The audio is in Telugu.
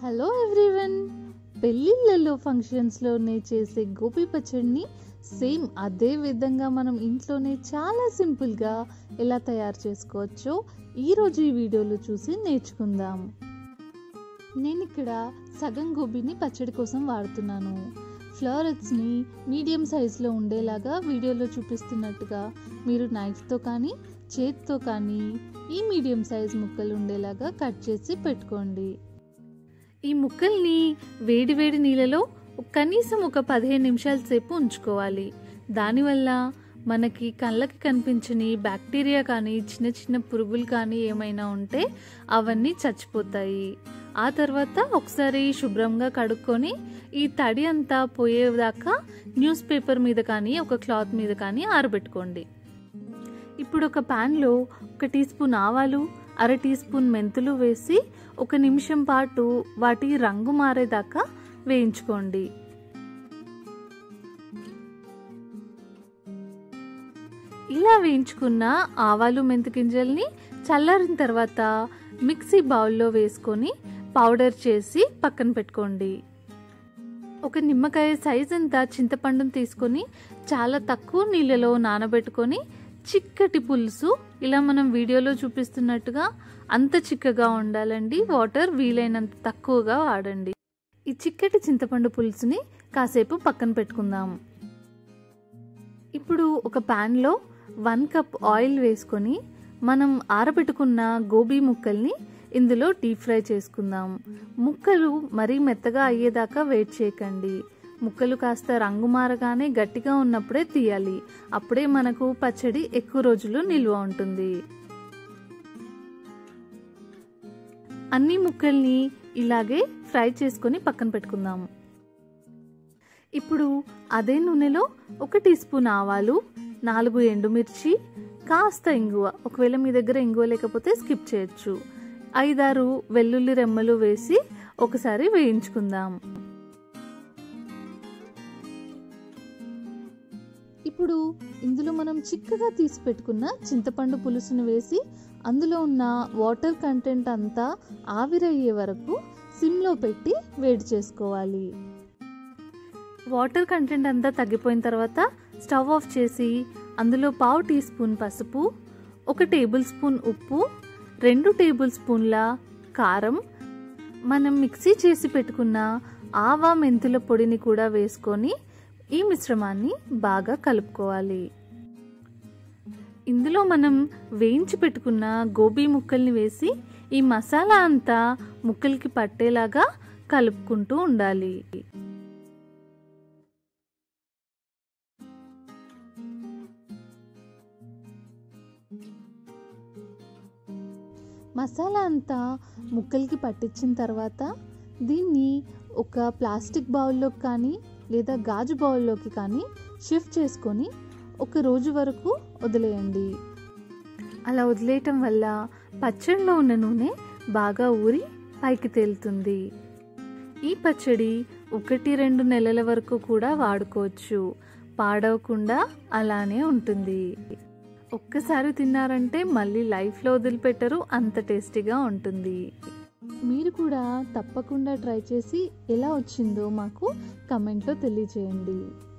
హలో ఎవ్రీవన్ పెళ్ళిళ్ళలో ఫంక్షన్స్లోనే చేసే గోపి పచ్చడిని సేమ్ అదే విధంగా మనం ఇంట్లోనే చాలా సింపుల్గా ఎలా తయారు చేసుకోవచ్చో ఈరోజు ఈ వీడియోలో చూసి నేర్చుకుందాం నేను ఇక్కడ సగం గోబీని పచ్చడి కోసం వాడుతున్నాను ఫ్లవర్స్ని మీడియం సైజులో ఉండేలాగా వీడియోలో చూపిస్తున్నట్టుగా మీరు నైఫ్తో కానీ చేతితో కానీ ఈ మీడియం సైజ్ ముక్కలు ఉండేలాగా కట్ చేసి పెట్టుకోండి ఈ ముక్కల్ని వేడి వేడి నీళ్ళలో కనీసం ఒక పదిహేను నిమిషాల సేపు ఉంచుకోవాలి దానివల్ల మనకి కళ్ళకి కనిపించని బ్యాక్టీరియా కానీ చిన్న చిన్న పురుగులు కానీ ఏమైనా ఉంటే అవన్నీ చచ్చిపోతాయి ఆ తర్వాత ఒకసారి శుభ్రంగా కడుక్కొని ఈ తడి అంతా పోయేదాకా న్యూస్ పేపర్ మీద కానీ ఒక క్లాత్ మీద కానీ ఆరబెట్టుకోండి ఇప్పుడు ఒక ప్యాన్లో ఒక టీ స్పూన్ ఆవాలు అర టీ స్పూన్ మెంతులు వేసి ఒక నిమిషం పాటు వాటి రంగు మారేదాకా వేయించుకోండి ఇలా వేయించుకున్న ఆవాలు మెంతి గింజల్ని చల్లారిన తర్వాత మిక్సీ బౌల్లో వేసుకొని పౌడర్ చేసి పక్కన పెట్టుకోండి ఒక నిమ్మకాయ సైజ్ అంత చింతపండును తీసుకొని చాలా తక్కువ నీళ్ళలో నానబెట్టుకొని చిక్కటి పులుసు ఇలా మనం వీడియోలో చూపిస్తున్నట్టుగా అంత చిక్కగా ఉండాలండి వాటర్ వీలైనంత తక్కువగా వాడండి ఈ చిక్కటి చింతపండు పులుసుని కాసేపు పక్కన పెట్టుకుందాం ఇప్పుడు ఒక ప్యాన్లో వన్ కప్ ఆయిల్ వేసుకొని మనం ఆరబెట్టుకున్న గోబీ ముక్కల్ని ఇందులో డీప్ ఫ్రై చేసుకుందాం ముక్కలు మరీ మెత్తగా అయ్యేదాకా వెయిట్ చేయకండి ముక్కలు కాస్త రంగు మారగానే గట్టిగా ఉన్నప్పుడే తీయాలి అప్పుడే మనకు పచ్చడి ఎక్కువ రోజులు నిల్వ ఉంటుంది అన్ని ముక్కల్ని ఇలాగే ఫ్రై చేసుకొని పక్కన పెట్టుకుందాం ఇప్పుడు అదే నూనెలో ఒక టీ స్పూన్ ఆవాలు నాలుగు ఎండుమిర్చి కాస్త ఇంగువ ఒకవేళ మీ దగ్గర ఇంగువ లేకపోతే స్కిప్ చేయొచ్చు ఐదారు వెల్లుల్లి రెమ్మలు వేసి ఒకసారి వేయించుకుందాం ఇప్పుడు ఇందులో మనం చిక్కగా తీసి పెట్టుకున్న చింతపండు పులుసును వేసి అందులో ఉన్న వాటర్ కంటెంట్ అంతా ఆవిరయ్యే వరకు సిమ్లో పెట్టి వేడి చేసుకోవాలి వాటర్ కంటెంట్ అంతా తగ్గిపోయిన తర్వాత స్టవ్ ఆఫ్ చేసి అందులో పావు టీ స్పూన్ పసుపు ఒక టేబుల్ స్పూన్ ఉప్పు రెండు టేబుల్ స్పూన్ల కారం మనం మిక్సీ చేసి పెట్టుకున్న ఆవా మెంతుల పొడిని కూడా వేసుకొని ఈ మిశ్రమాన్ని బాగా కలుపుకోవాలి ఇందులో మనం వేయించి పెట్టుకున్న గోబీ ముక్కల్ని వేసి ఈ మసాలా అంతా ముక్కలకి పట్టేలాగా కలుపుకుంటూ ఉండాలి మసాలా అంతా ముక్కలకి పట్టించిన తర్వాత దీన్ని ఒక ప్లాస్టిక్ బౌల్లోకి కానీ లేదా గాజు బౌల్లోకి కానీ షిఫ్ట్ చేసుకొని ఒక రోజు వరకు వదిలేయండి అలా వదిలేయటం వల్ల పచ్చడిలో ఉన్న నూనె బాగా ఊరి పైకి తేలుతుంది ఈ పచ్చడి ఒకటి రెండు నెలల వరకు కూడా వాడుకోవచ్చు పాడవకుండా అలానే ఉంటుంది ఒక్కసారి తిన్నారంటే మళ్ళీ లైఫ్లో వదిలిపెట్టరు అంత టేస్టీగా ఉంటుంది మీరు కూడా తప్పకుండా ట్రై చేసి ఎలా వచ్చిందో మాకు కమెంట్లో తెలియచేయండి